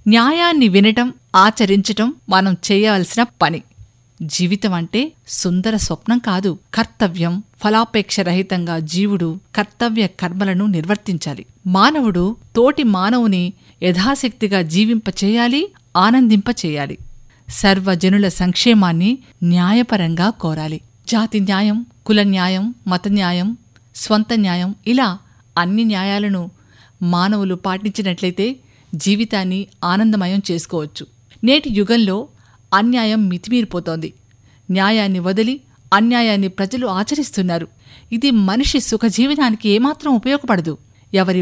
న్యాయాన్ని వినటం ఆచరించటం మనం చేయవలసిన పని జీవితం అంటే సుందర స్వప్నం కాదు కర్తవ్యం ఫలాపేక్ష రహితంగా జీవుడు కర్తవ్య కర్మలను నిర్వర్తించాలి మానవుడు తోటి మానవుని యథాశక్తిగా జీవింపచేయాలి ఆనందింపచేయాలి సర్వజనుల సంక్షేమాన్ని న్యాయపరంగా కోరాలి జాతి న్యాయం కుల న్యాయం మత న్యాయం స్వంత న్యాయం ఇలా అన్ని న్యాయాలను మానవులు పాటించినట్లయితే జీవితాన్ని ఆనందమయం చేసుకోవచ్చు నేటి యుగంలో అన్యాయం మితిమీరిపోతోంది న్యాయాన్ని వదిలి అన్యాయాన్ని ప్రజలు ఆచరిస్తున్నారు ఇది మనిషి సుఖజీవనానికి ఏమాత్రం ఉపయోగపడదు ఎవరి